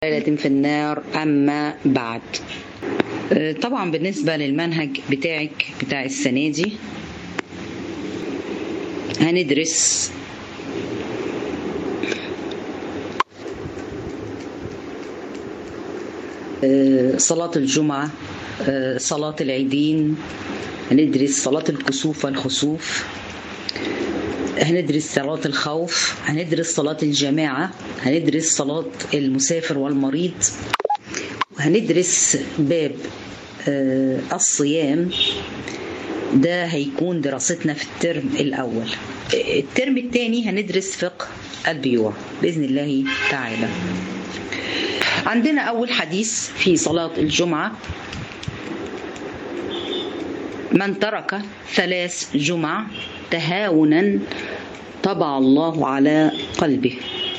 ليلة في النار أما بعد طبعا بالنسبة للمنهج بتاعك بتاع السنة دي هندرس صلاة الجمعة صلاة العيدين هندرس صلاة الكسوف والخسوف هندرس صلاة الخوف هندرس صلاة الجماعة هندرس صلاة المسافر والمريض وهندرس باب الصيام ده هيكون دراستنا في الترم الأول الترم الثاني هندرس فقه البيوع بإذن الله تعالى عندنا أول حديث في صلاة الجمعة من ترك ثلاث جمع تهاونا طبع الله على قلبه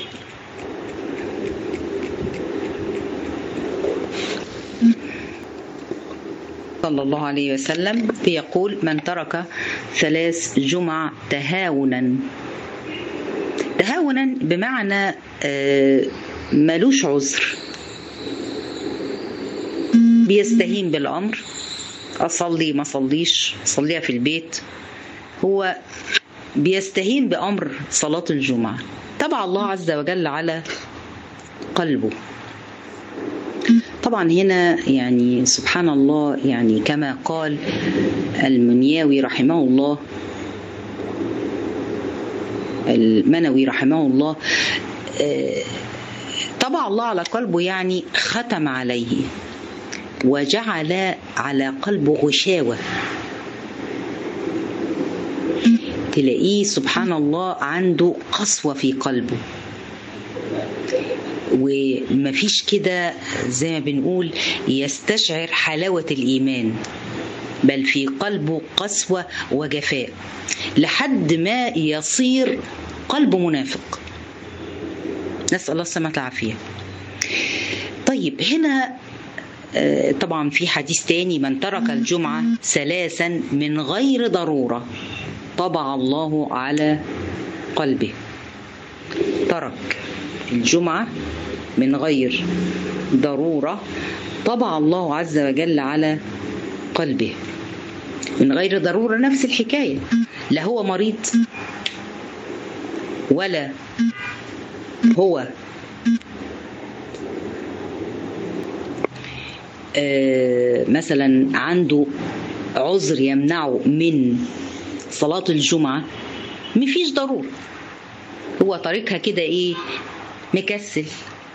صلى الله عليه وسلم يقول من ترك ثلاث جمع تهاونا تهاونا بمعنى ملوش عذر بيستهين بالامر اصلي ما صليش صليها في البيت هو بيستهين بامر صلاه الجمعه تبع الله عز وجل على قلبه طبعا هنا يعني سبحان الله يعني كما قال المنياوي رحمه الله المنوي رحمه الله طبع الله على قلبه يعني ختم عليه وجعل على قلبه غشاوة تلاقيه سبحان الله عنده قسوة في قلبه ومفيش كده زي ما بنقول يستشعر حلاوة الإيمان بل في قلبه قسوة وجفاء لحد ما يصير قلبه منافق نسأل الله السلامة والعافية طيب هنا طبعا في حديث تاني من ترك الجمعة ثلاثا من غير ضرورة طبع الله على قلبه ترك الجمعة من غير ضرورة طبع الله عز وجل على قلبه من غير ضرورة نفس الحكاية لا هو مريض ولا هو آه مثلا عنده عذر يمنعه من صلاة الجمعة مفيش ضرورة هو طريقها كده ايه مكسل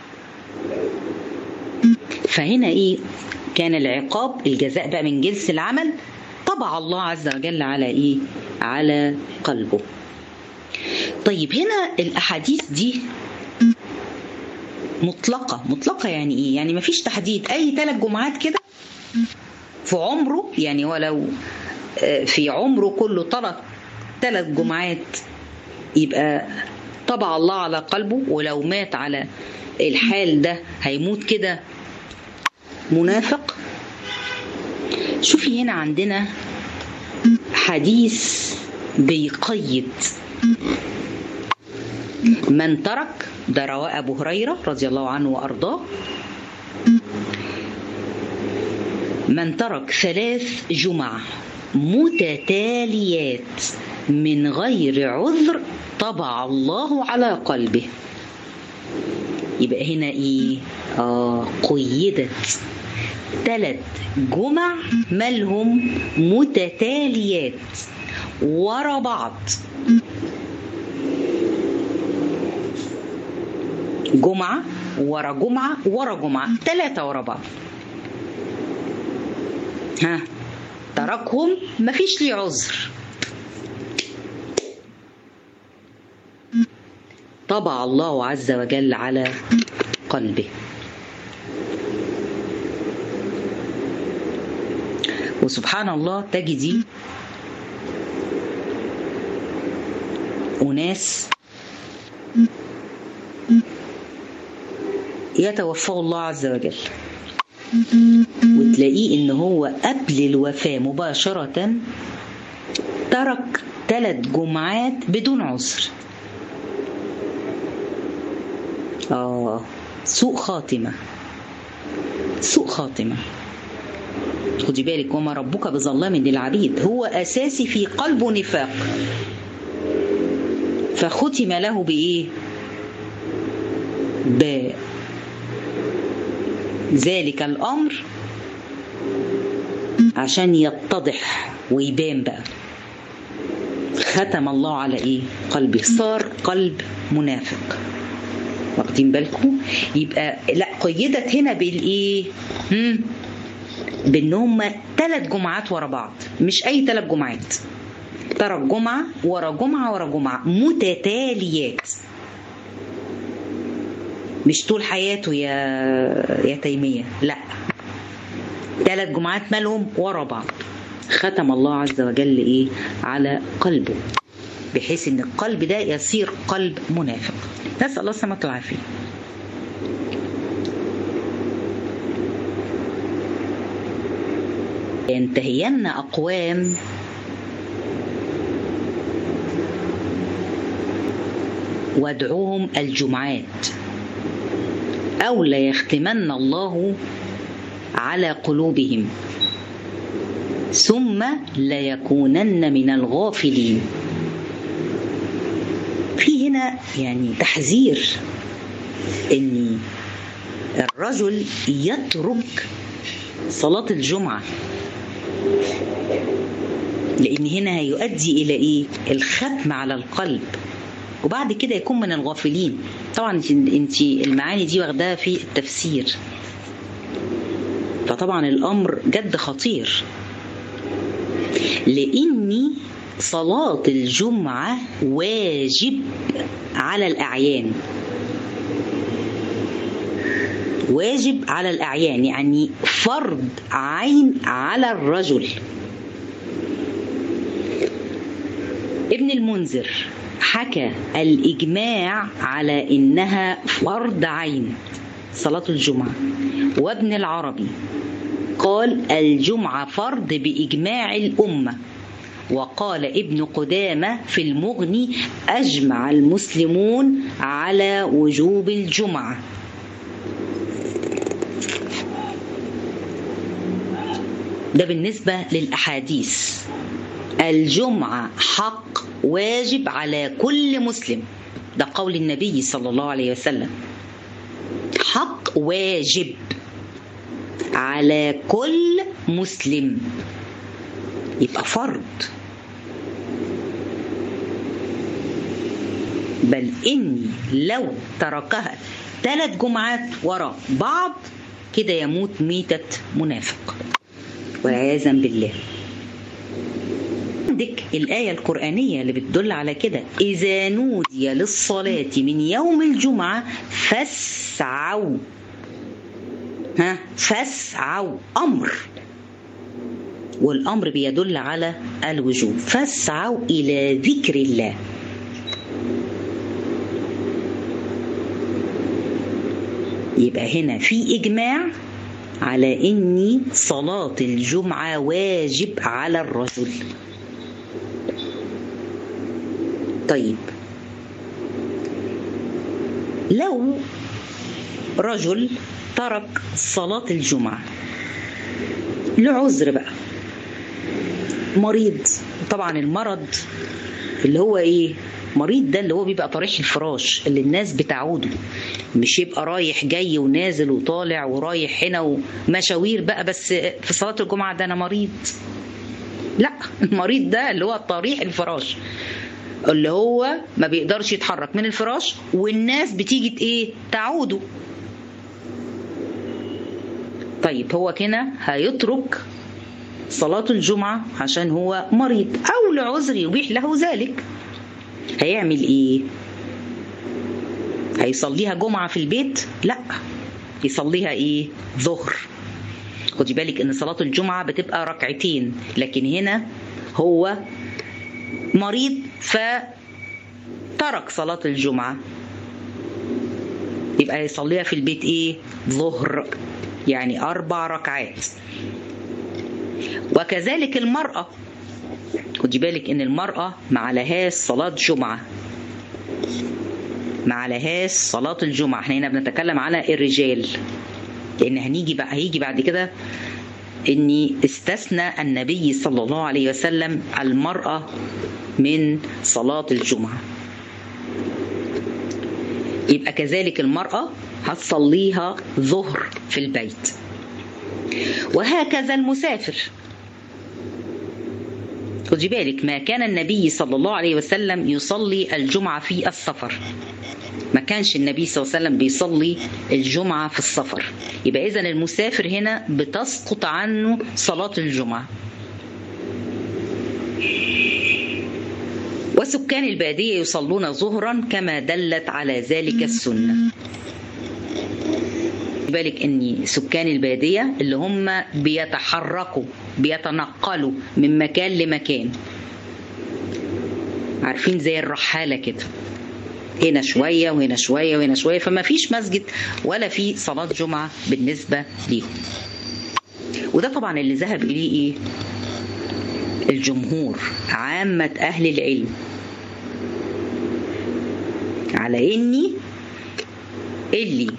فهنا ايه كان العقاب الجزاء بقى من جنس العمل طبع الله عز وجل على ايه على قلبه طيب هنا الاحاديث دي مطلقة مطلقة يعني ايه يعني مفيش تحديد اي ثلاث جمعات كده في عمره يعني ولو في عمره كله ثلاث ثلاث جمعات يبقى طبع الله على قلبه ولو مات على الحال ده هيموت كده منافق شوفي هنا عندنا حديث بيقيد من ترك ده رواه أبو هريرة رضي الله عنه وأرضاه من ترك ثلاث جمع متتاليات من غير عذر طبع الله على قلبه يبقى هنا ايه اه قيدت ثلاث جمع مالهم متتاليات ورا بعض جمعة ورا جمعة ورا جمعة ثلاثة ورا بعض ها تركهم مفيش لي عذر طبع الله عز وجل على قلبه وسبحان الله تجدي أناس يتوفاه الله عز وجل وتلاقيه ان هو قبل الوفاة مباشرة ترك ثلاث جمعات بدون عذر اه سوء خاتمة سوء خاتمة خدي بالك وما ربك بظلام للعبيد هو أساسي في قلبه نفاق فختم له بإيه بذلك الأمر عشان يتضح ويبان بقى ختم الله على ايه قلبي صار قلب منافق واخدين بالكم يبقى لا قيدت هنا بالايه هم؟ بان هم ثلاث جمعات ورا بعض مش اي ثلاث جمعات ترى جمعه ورا جمعه ورا جمعه متتاليات مش طول حياته يا يا تيميه لا ثلاث جمعات مالهم ورا بعض ختم الله عز وجل ايه على قلبه بحيث ان القلب ده يصير قلب منافق نسال الله السلامه والعافيه ينتهين اقوام وادعوهم الجمعات او ليختمن الله على قلوبهم ثم ليكونن من الغافلين في هنا يعني تحذير ان الرجل يترك صلاة الجمعة لان هنا هيؤدي الى ايه الختم على القلب وبعد كده يكون من الغافلين طبعا انت المعاني دي واخداها في التفسير فطبعا الامر جد خطير لاني صلاه الجمعه واجب على الاعيان واجب على الاعيان يعني فرض عين على الرجل ابن المنذر حكى الاجماع على انها فرض عين صلاه الجمعه وابن العربي قال الجمعة فرض بإجماع الأمة وقال ابن قدامة في المغني أجمع المسلمون على وجوب الجمعة ده بالنسبة للأحاديث الجمعة حق واجب على كل مسلم ده قول النبي صلى الله عليه وسلم حق واجب على كل مسلم يبقى فرض بل اني لو تركها ثلاث جمعات وراء بعض كده يموت ميتة منافق والعياذا بالله عندك الآية القرآنية اللي بتدل على كده إذا نودي للصلاة من يوم الجمعة فاسعوا ها فاسعوا امر والامر بيدل على الوجوب فاسعوا الى ذكر الله يبقى هنا في اجماع على ان صلاه الجمعه واجب على الرجل طيب لو رجل ترك صلاة الجمعة لعذر بقى مريض طبعا المرض اللي هو ايه مريض ده اللي هو بيبقى طريح الفراش اللي الناس بتعوده مش يبقى رايح جاي ونازل وطالع ورايح هنا ومشاوير بقى بس في صلاة الجمعة ده أنا مريض لا المريض ده اللي هو طريح الفراش اللي هو ما بيقدرش يتحرك من الفراش والناس بتيجي ايه تعوده طيب هو كده هيترك صلاة الجمعة عشان هو مريض أو لعذر يبيح له ذلك هيعمل إيه؟ هيصليها جمعة في البيت؟ لا يصليها إيه؟ ظهر خدي بالك إن صلاة الجمعة بتبقى ركعتين لكن هنا هو مريض فترك صلاة الجمعة يبقى يصليها في البيت إيه؟ ظهر يعني أربع ركعات وكذلك المرأة خدي بالك إن المرأة ما عليهاش صلاة جمعة ما عليهاش صلاة الجمعة احنا هنا بنتكلم على الرجال لأن هنيجي بقى هيجي بعد كده إني استثنى النبي صلى الله عليه وسلم المرأة من صلاة الجمعة يبقى كذلك المرأة هتصليها ظهر في البيت وهكذا المسافر خدي بالك ما كان النبي صلى الله عليه وسلم يصلي الجمعة في السفر ما كانش النبي صلى الله عليه وسلم بيصلي الجمعة في السفر يبقى إذا المسافر هنا بتسقط عنه صلاة الجمعة وسكان البادية يصلون ظهرا كما دلت على ذلك السنة بالك ان سكان الباديه اللي هم بيتحركوا بيتنقلوا من مكان لمكان عارفين زي الرحاله كده هنا شويه وهنا شويه وهنا شويه فما فيش مسجد ولا في صلاه جمعه بالنسبه ليهم وده طبعا اللي ذهب اليه ايه الجمهور عامه اهل العلم على اني اللي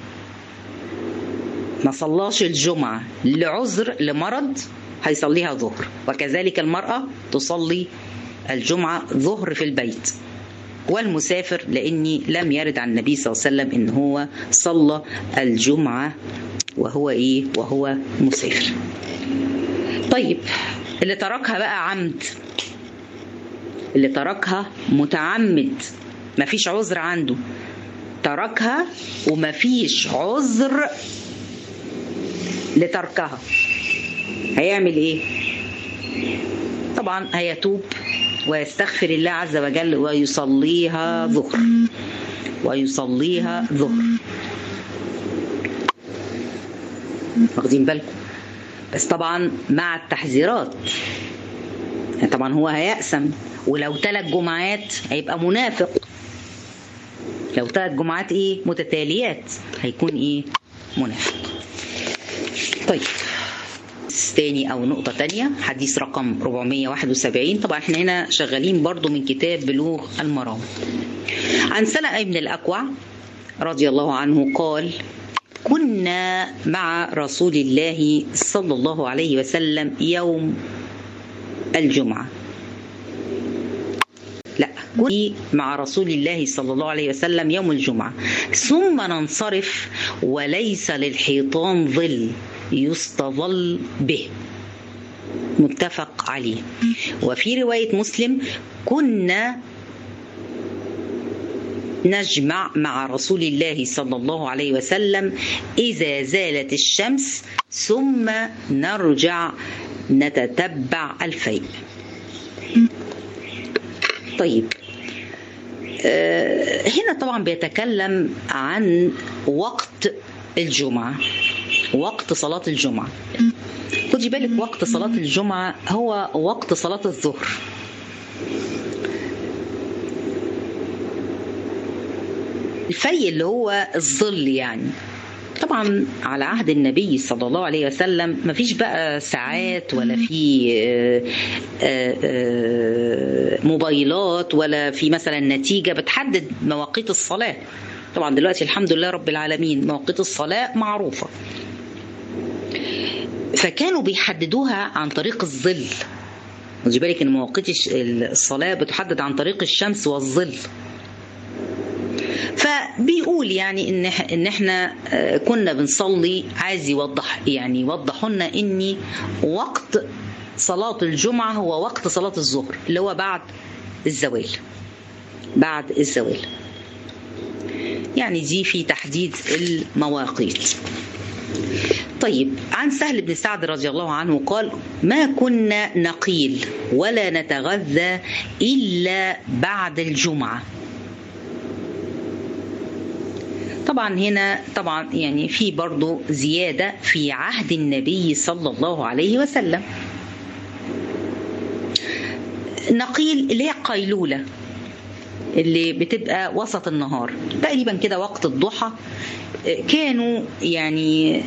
ما صلاش الجمعة لعذر لمرض هيصليها ظهر وكذلك المرأة تصلي الجمعة ظهر في البيت والمسافر لأني لم يرد عن النبي صلى الله عليه وسلم إن هو صلى الجمعة وهو إيه وهو مسافر طيب اللي تركها بقى عمد اللي تركها متعمد مفيش عذر عنده تركها ومفيش عذر لتركها هيعمل ايه طبعا هيتوب ويستغفر الله عز وجل ويصليها ظهر ويصليها ظهر واخدين بالكم بس طبعا مع التحذيرات يعني طبعا هو هيأسم ولو ثلاث جمعات هيبقى منافق لو ثلاث جمعات ايه متتاليات هيكون ايه منافق طيب تاني او نقطة تانية حديث رقم 471 طبعا احنا هنا شغالين برضو من كتاب بلوغ المرام عن سلمة بن الأكوع رضي الله عنه قال كنا مع رسول الله صلى الله عليه وسلم يوم الجمعة لا كنت مع رسول الله صلى الله عليه وسلم يوم الجمعة ثم ننصرف وليس للحيطان ظل يستظل به متفق عليه وفي رواية مسلم كنا نجمع مع رسول الله صلى الله عليه وسلم إذا زالت الشمس ثم نرجع نتتبع الفيء طيب هنا طبعا بيتكلم عن وقت الجمعة وقت صلاة الجمعة خدي بالك وقت صلاة الجمعة هو وقت صلاة الظهر الفي اللي هو الظل يعني طبعا على عهد النبي صلى الله عليه وسلم ما فيش بقى ساعات ولا في موبايلات ولا في مثلا نتيجة بتحدد مواقيت الصلاة طبعا دلوقتي الحمد لله رب العالمين مواقيت الصلاة معروفة فكانوا بيحددوها عن طريق الظل خدي بالك ان مواقيت الصلاة بتحدد عن طريق الشمس والظل فبيقول يعني ان ان احنا كنا بنصلي عايز يوضح يعني يوضح لنا ان وقت صلاة الجمعة هو وقت صلاة الظهر اللي هو بعد الزوال بعد الزوال يعني دي في تحديد المواقيت طيب عن سهل بن سعد رضي الله عنه قال ما كنا نقيل ولا نتغذى إلا بعد الجمعة طبعا هنا طبعا يعني في برضو زيادة في عهد النبي صلى الله عليه وسلم نقيل اللي هي قيلولة اللي بتبقى وسط النهار تقريبا كده وقت الضحى كانوا يعني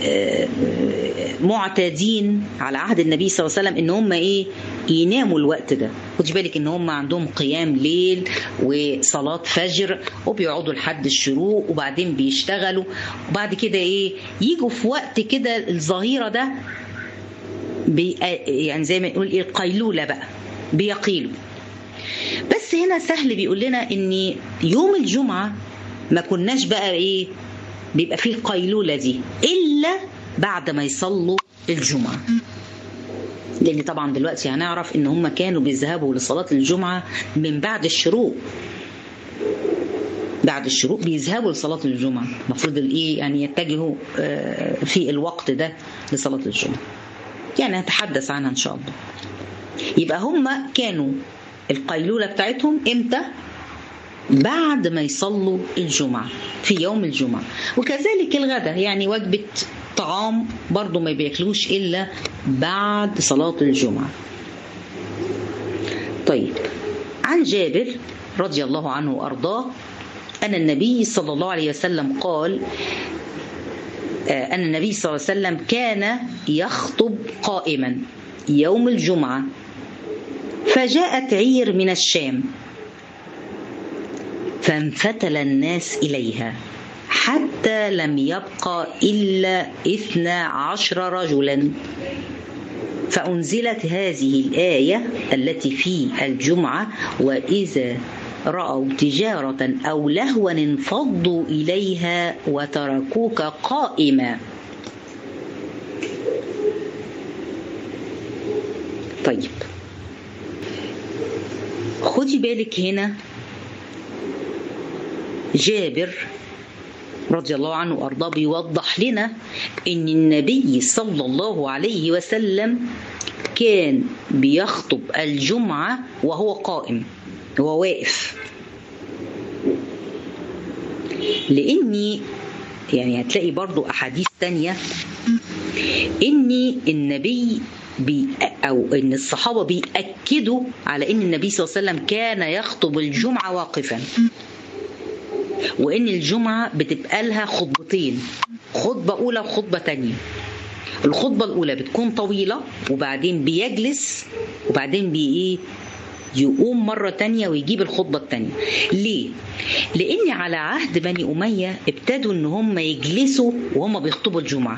معتادين على عهد النبي صلى الله عليه وسلم ان هم ايه يناموا الوقت ده خدي بالك ان هم عندهم قيام ليل وصلاه فجر وبيقعدوا لحد الشروق وبعدين بيشتغلوا وبعد كده ايه يجوا في وقت كده الظهيره ده بي يعني زي ما نقول ايه القيلوله بقى بيقيلوا بس هنا سهل بيقول لنا ان يوم الجمعه ما كناش بقى ايه بيبقى فيه القيلوله دي الا بعد ما يصلوا الجمعه لان طبعا دلوقتي هنعرف ان هم كانوا بيذهبوا لصلاه الجمعه من بعد الشروق بعد الشروق بيذهبوا لصلاه الجمعه المفروض الايه يعني يتجهوا في الوقت ده لصلاه الجمعه يعني هنتحدث عنها ان شاء الله يبقى هم كانوا القيلوله بتاعتهم امتى بعد ما يصلوا الجمعة في يوم الجمعة وكذلك الغداء يعني وجبة طعام برضو ما بياكلوش إلا بعد صلاة الجمعة طيب عن جابر رضي الله عنه وأرضاه أن النبي صلى الله عليه وسلم قال أن النبي صلى الله عليه وسلم كان يخطب قائما يوم الجمعة فجاءت عير من الشام فانفتل الناس إليها حتى لم يبقى إلا إثنى عشر رجلا فأنزلت هذه الآية التي في الجمعة وإذا رأوا تجارة أو لهوا انفضوا إليها وتركوك قائما طيب خدي بالك هنا جابر رضي الله عنه وارضاه بيوضح لنا ان النبي صلى الله عليه وسلم كان بيخطب الجمعه وهو قائم هو واقف لاني يعني هتلاقي برضو احاديث تانية ان النبي بي او ان الصحابه بياكدوا على ان النبي صلى الله عليه وسلم كان يخطب الجمعه واقفا وان الجمعه بتبقى لها خطبتين خطبه اولى وخطبه تانية الخطبه الاولى بتكون طويله وبعدين بيجلس وبعدين بي ايه يقوم مرة تانية ويجيب الخطبة التانية ليه؟ لأن على عهد بني أمية ابتدوا إن هم يجلسوا وهم بيخطبوا الجمعة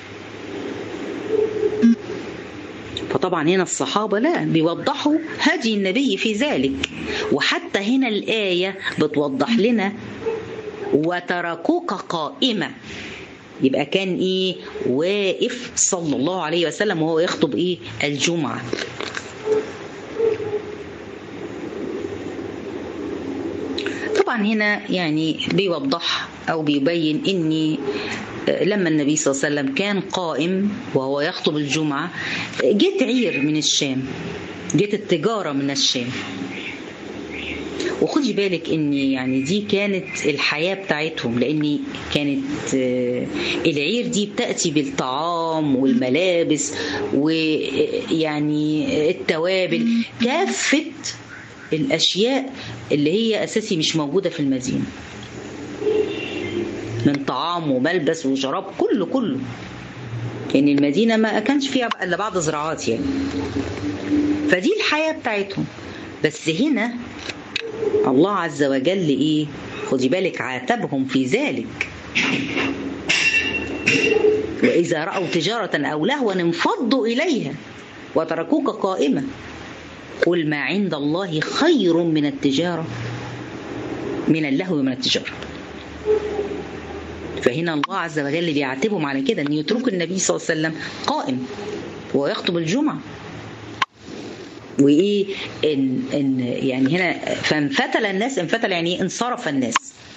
فطبعا هنا الصحابة لا بيوضحوا هدي النبي في ذلك وحتى هنا الآية بتوضح لنا وتركوك قائمة يبقى كان ايه واقف صلى الله عليه وسلم وهو يخطب ايه الجمعة طبعا هنا يعني بيوضح او بيبين ان لما النبي صلى الله عليه وسلم كان قائم وهو يخطب الجمعة جت عير من الشام جت التجارة من الشام وخدي بالك ان يعني دي كانت الحياه بتاعتهم لان كانت العير دي بتاتي بالطعام والملابس ويعني التوابل كافه الاشياء اللي هي اساسي مش موجوده في المدينه من طعام وملبس وشراب كله كله يعني المدينه ما كانش فيها الا بعض زراعات يعني فدي الحياه بتاعتهم بس هنا الله عز وجل ايه خدي بالك عاتبهم في ذلك واذا راوا تجاره او لهوا انفضوا اليها وتركوك قائمه قل ما عند الله خير من التجاره من اللهو من التجاره فهنا الله عز وجل بيعاتبهم على كده ان يتركوا النبي صلى الله عليه وسلم قائم ويخطب الجمعه وايه ان ان يعني هنا فانفتل الناس انفتل يعني انصرف الناس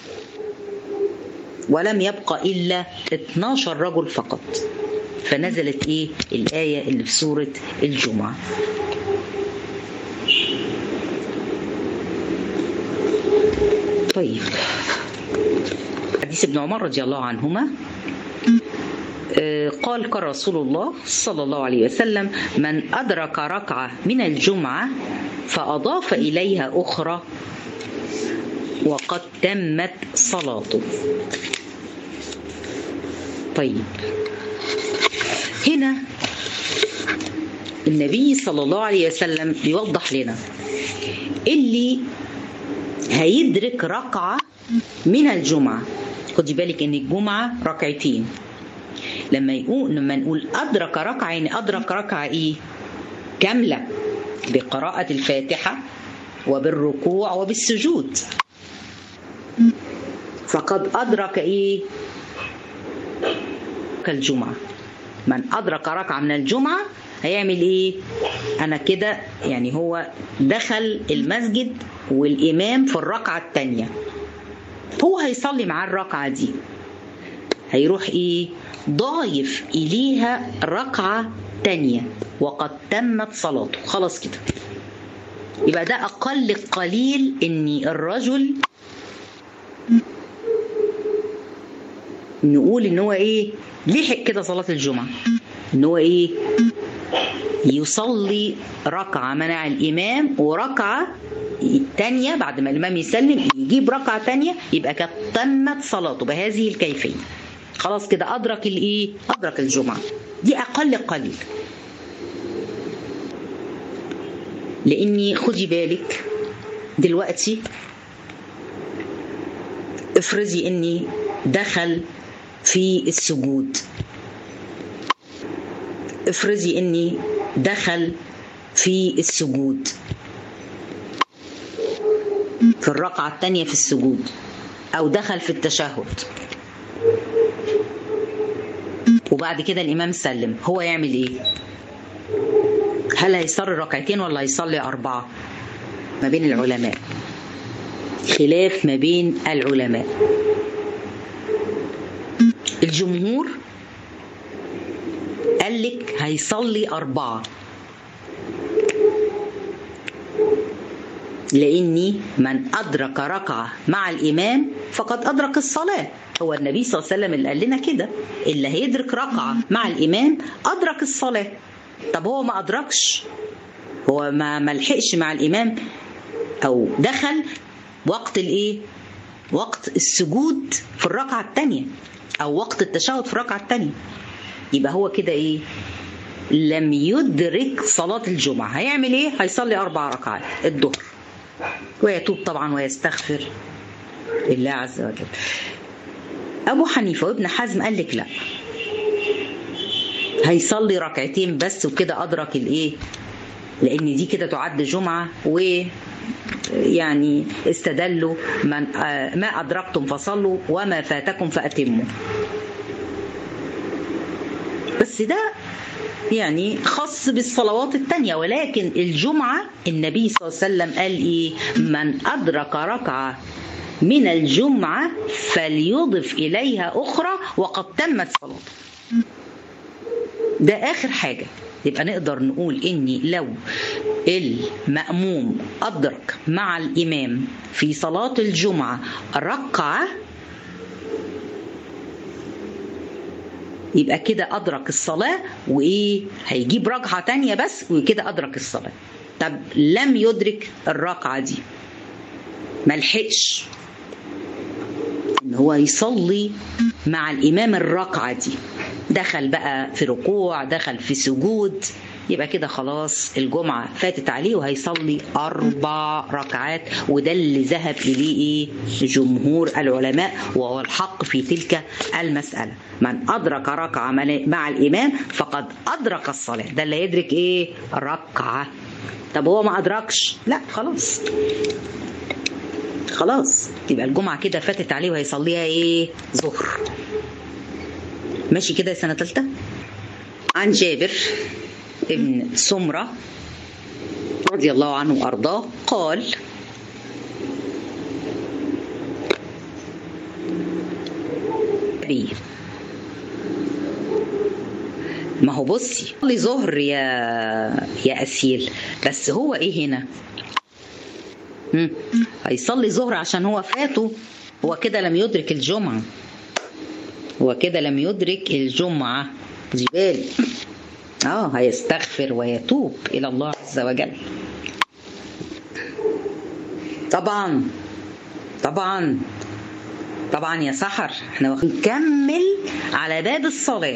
ولم يبقى الا 12 رجل فقط فنزلت ايه الايه اللي في سوره الجمعه طيب حديث ابن عمر رضي الله عنهما قال قال رسول الله صلى الله عليه وسلم من أدرك ركعة من الجمعة فأضاف إليها أخرى وقد تمت صلاته طيب هنا النبي صلى الله عليه وسلم بيوضح لنا اللي هيدرك ركعة من الجمعة خدي بالك ان الجمعة ركعتين لما يقول لما نقول أدرك ركعة يعني أدرك ركعة إيه؟ كاملة بقراءة الفاتحة وبالركوع وبالسجود فقد أدرك إيه؟ الجمعة من أدرك ركعة من الجمعة هيعمل إيه؟ أنا كده يعني هو دخل المسجد والإمام في الركعة الثانية هو هيصلي معاه الركعة دي هيروح إيه؟ ضايف إليها ركعة تانية وقد تمت صلاته خلاص كده يبقى ده أقل قليل إن الرجل نقول إن هو إيه لحق كده صلاة الجمعة إن هو إيه يصلي ركعة منع الإمام وركعة تانية بعد ما الإمام يسلم يجيب ركعة تانية يبقى قد تمت صلاته بهذه الكيفية خلاص كده أدرك الإيه؟ أدرك الجمعة دي أقل قليل لأني خدي بالك دلوقتي افرضي إني دخل في السجود افرضي إني دخل في السجود في الركعة الثانية في السجود أو دخل في التشهد وبعد كده الإمام سلم هو يعمل إيه؟ هل هيصلي ركعتين ولا هيصلي أربعة؟ ما بين العلماء خلاف ما بين العلماء الجمهور قال لك هيصلي أربعة لأني من أدرك ركعة مع الإمام فقد أدرك الصلاة هو النبي صلى الله عليه وسلم اللي قال لنا كده اللي هيدرك ركعة مع الإمام أدرك الصلاة طب هو ما أدركش هو ما ملحقش مع الإمام أو دخل وقت الإيه وقت السجود في الركعة الثانية أو وقت التشهد في الركعة الثانية يبقى هو كده إيه لم يدرك صلاة الجمعة هيعمل إيه هيصلي أربع ركعات الظهر ويتوب طبعا ويستغفر لله عز وجل أبو حنيفة وابن حزم قال لك لا هيصلي ركعتين بس وكده أدرك الإيه لأن دي كده تعد جمعة و يعني استدلوا من ما أدركتم فصلوا وما فاتكم فأتموا بس ده يعني خاص بالصلوات التانية ولكن الجمعة النبي صلى الله عليه وسلم قال إيه من أدرك ركعة من الجمعة فليضف إليها أخرى وقد تمت صلاته ده آخر حاجة يبقى نقدر نقول إني لو المأموم أدرك مع الإمام في صلاة الجمعة ركعة يبقى كده أدرك الصلاة وإيه هيجيب ركعة تانية بس وكده أدرك الصلاة طب لم يدرك الركعة دي ملحقش ان هو يصلي مع الامام الركعه دي دخل بقى في ركوع دخل في سجود يبقى كده خلاص الجمعة فاتت عليه وهيصلي أربع ركعات وده اللي ذهب إليه إيه جمهور العلماء وهو الحق في تلك المسألة من أدرك ركعة مع الإمام فقد أدرك الصلاة ده اللي يدرك إيه ركعة طب هو ما أدركش لا خلاص خلاص يبقى الجمعة كده فاتت عليه وهيصليها ايه ظهر ماشي كده سنة تالتة عن جابر ابن سمرة رضي الله عنه وأرضاه قال ما هو بصي صلي ظهر يا يا أسيل بس هو ايه هنا مم. هيصلي ظهر عشان هو فاته هو كده لم يدرك الجمعة هو كده لم يدرك الجمعة دي بالي اه هيستغفر ويتوب إلى الله عز وجل طبعا طبعا طبعا يا سحر احنا نكمل على باب الصلاة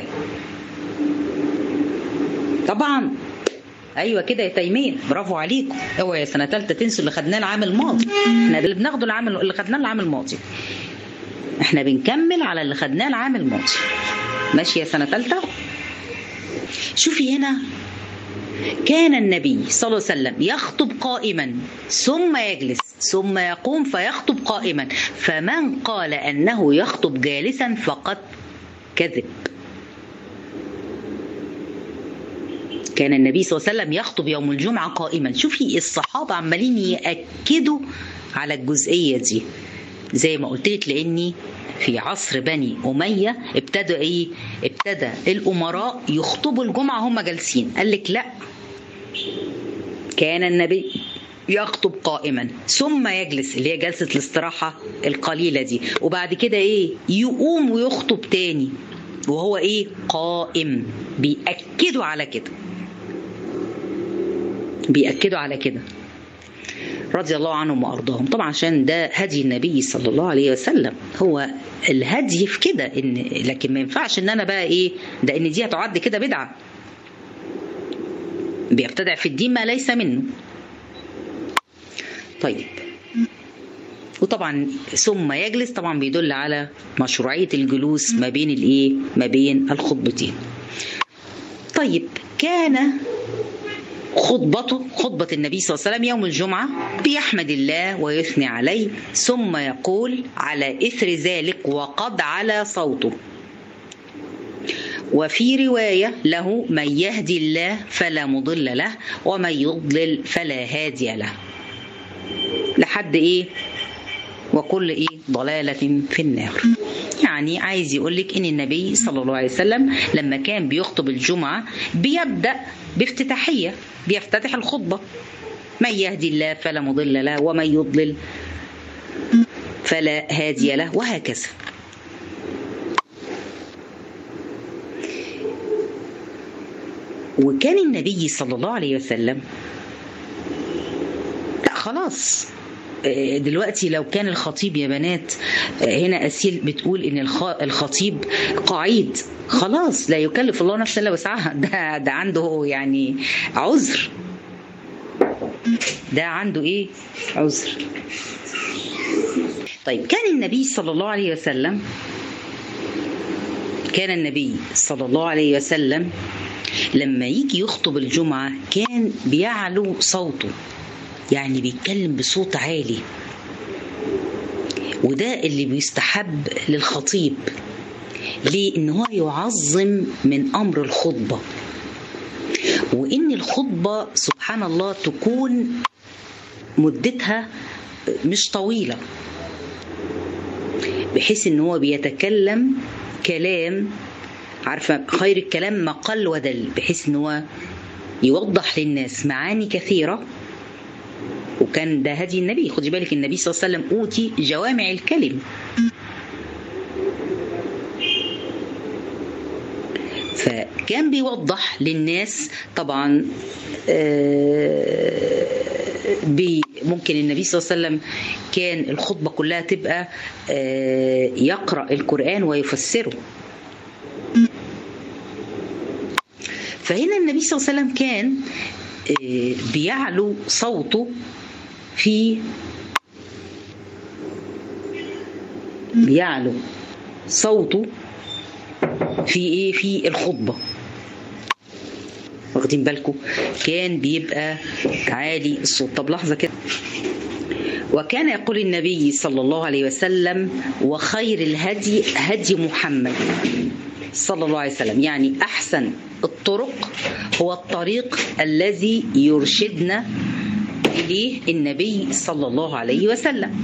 طبعا ايوه كده يا تيميه برافو عليكم اوعى يا سنه ثالثه تنسوا اللي خدناه العام الماضي احنا اللي بناخده العام اللي خدناه العام الماضي احنا بنكمل على اللي خدناه العام الماضي ماشي يا سنه ثالثه شوفي هنا كان النبي صلى الله عليه وسلم يخطب قائما ثم يجلس ثم يقوم فيخطب قائما فمن قال انه يخطب جالسا فقد كذب كان النبي صلى الله عليه وسلم يخطب يوم الجمعة قائما شوفي الصحابة عمالين يأكدوا على الجزئية دي زي ما قلت لك لأني في عصر بني أمية ابتدى إيه؟ ابتدى الأمراء يخطبوا الجمعة هم جالسين قال لك لا كان النبي يخطب قائما ثم يجلس اللي هي جلسة الاستراحة القليلة دي وبعد كده إيه يقوم ويخطب تاني وهو إيه قائم بيأكدوا على كده بيأكدوا على كده رضي الله عنهم وارضاهم طبعا عشان ده هدي النبي صلى الله عليه وسلم هو الهدي في كده ان لكن ما ينفعش ان انا بقى ايه ده ان دي هتعد كده بدعه بيبتدع في الدين ما ليس منه طيب وطبعا ثم يجلس طبعا بيدل على مشروعيه الجلوس ما بين الايه ما بين الخطبتين طيب كان خطبته خطبة النبي صلى الله عليه وسلم يوم الجمعة بيحمد الله ويثني عليه ثم يقول على إثر ذلك وقد على صوته وفي رواية له من يهدي الله فلا مضل له ومن يضلل فلا هادي له لحد إيه وكل إيه ضلالة في النار يعني عايز يقول لك ان النبي صلى الله عليه وسلم لما كان بيخطب الجمعه بيبدا بافتتاحيه بيفتتح الخطبه من يهدي الله فلا مضل له ومن يضلل فلا هادي له وهكذا وكان النبي صلى الله عليه وسلم لا خلاص دلوقتي لو كان الخطيب يا بنات هنا أسيل بتقول إن الخطيب قعيد خلاص لا يكلف الله نفسا إلا وسعها ده ده عنده يعني عذر ده عنده إيه؟ عذر طيب كان النبي صلى الله عليه وسلم كان النبي صلى الله عليه وسلم لما يجي يخطب الجمعة كان بيعلو صوته يعني بيتكلم بصوت عالي وده اللي بيستحب للخطيب ليه ان هو يعظم من امر الخطبه وان الخطبه سبحان الله تكون مدتها مش طويله بحيث ان هو بيتكلم كلام عارفه خير الكلام ما قل ودل بحيث ان هو يوضح للناس معاني كثيره وكان ده هدي النبي خدي بالك النبي صلى الله عليه وسلم اوتي جوامع الكلم فكان بيوضح للناس طبعا بي ممكن النبي صلى الله عليه وسلم كان الخطبه كلها تبقى يقرا القران ويفسره فهنا النبي صلى الله عليه وسلم كان بيعلو صوته في بيعلو صوته في ايه في الخطبه واخدين بالكم كان بيبقى عالي الصوت طب لحظه كده وكان يقول النبي صلى الله عليه وسلم وخير الهدي هدي محمد صلى الله عليه وسلم يعني احسن الطرق هو الطريق الذي يرشدنا اليه النبي صلى الله عليه وسلم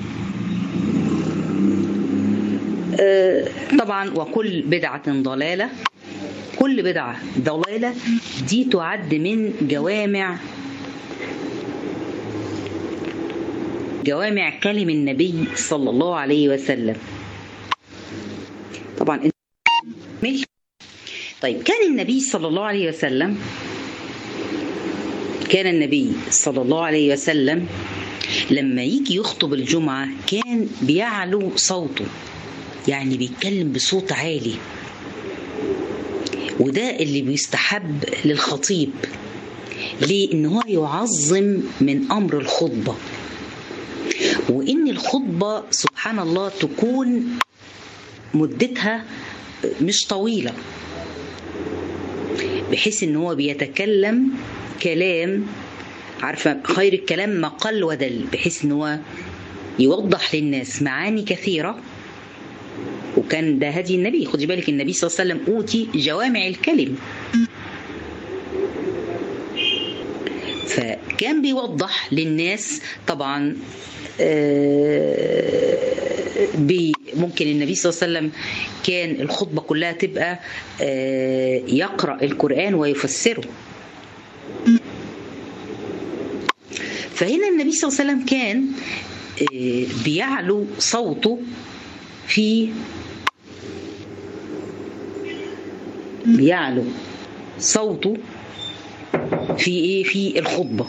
طبعا وكل بدعه ضلاله كل بدعه ضلاله دي تعد من جوامع جوامع كلم النبي صلى الله عليه وسلم طبعا طيب كان النبي صلى الله عليه وسلم كان النبي صلى الله عليه وسلم لما يجي يخطب الجمعة كان بيعلو صوته يعني بيتكلم بصوت عالي وده اللي بيستحب للخطيب ليه ان هو يعظم من امر الخطبه وان الخطبه سبحان الله تكون مدتها مش طويله بحيث ان هو بيتكلم كلام عارفه خير الكلام ما قل ودل بحيث ان هو يوضح للناس معاني كثيره وكان ده هدي النبي خدي بالك النبي صلى الله عليه وسلم اوتي جوامع الكلم فكان بيوضح للناس طبعا ممكن النبي صلى الله عليه وسلم كان الخطبة كلها تبقى يقرأ القرآن ويفسره فهنا النبي صلى الله عليه وسلم كان بيعلو صوته في بيعلو صوته في ايه في الخطبه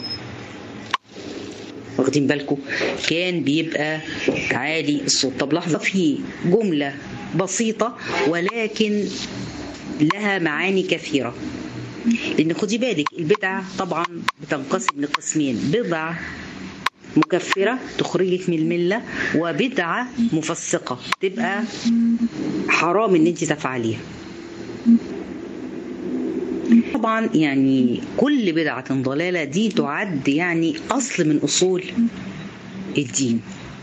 واخدين بالكم كان بيبقى عالي الصوت طب لحظه في جمله بسيطه ولكن لها معاني كثيره لان خدي بالك البدعه طبعا بتنقسم لقسمين بضع مكفرة تخرجك من الملة وبدعة مفسقة تبقى حرام ان انت تفعليها طبعا يعني كل بدعة ضلالة دي تعد يعني أصل من أصول الدين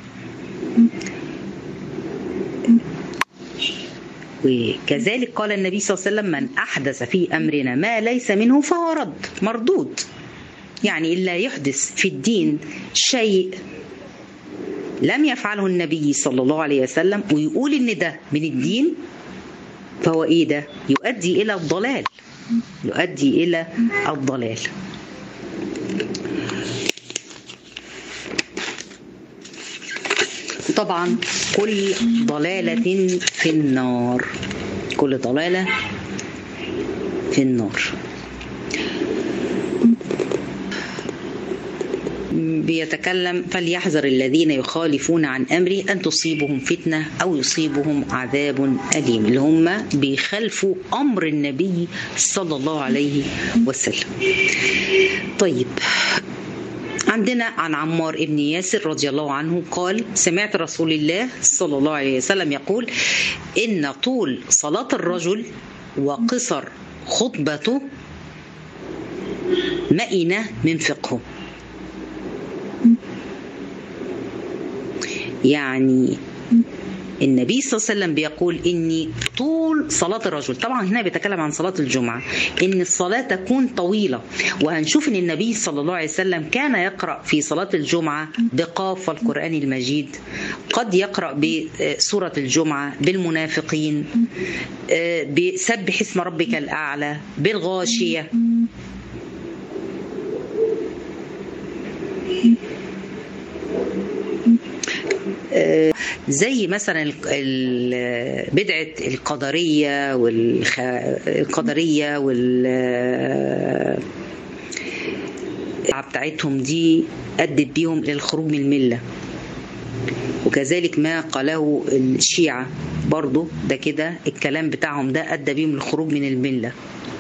وكذلك قال النبي صلى الله عليه وسلم من أحدث في أمرنا ما ليس منه فهو رد مردود يعني إلا يحدث في الدين شيء لم يفعله النبي صلى الله عليه وسلم ويقول إن ده من الدين فهو إيه ده يؤدي إلى الضلال يؤدي إلى الضلال طبعا كل ضلالة في النار كل ضلالة في النار بيتكلم فليحذر الذين يخالفون عن امري ان تصيبهم فتنه او يصيبهم عذاب اليم اللي هم بيخالفوا امر النبي صلى الله عليه وسلم. طيب عندنا عن عمار ابن ياسر رضي الله عنه قال سمعت رسول الله صلى الله عليه وسلم يقول ان طول صلاه الرجل وقصر خطبته مئنه من فقهه يعني النبي صلى الله عليه وسلم بيقول اني طول صلاه الرجل طبعا هنا بيتكلم عن صلاه الجمعه ان الصلاه تكون طويله وهنشوف ان النبي صلى الله عليه وسلم كان يقرا في صلاه الجمعه بقاف القران المجيد قد يقرا بسوره الجمعه بالمنافقين بسبح اسم ربك الاعلى بالغاشيه زي مثلا بدعة القدرية والقدرية وال بتاعتهم دي أدت بيهم للخروج من الملة وكذلك ما قاله الشيعة برضو ده كده الكلام بتاعهم ده أدى بيهم للخروج من الملة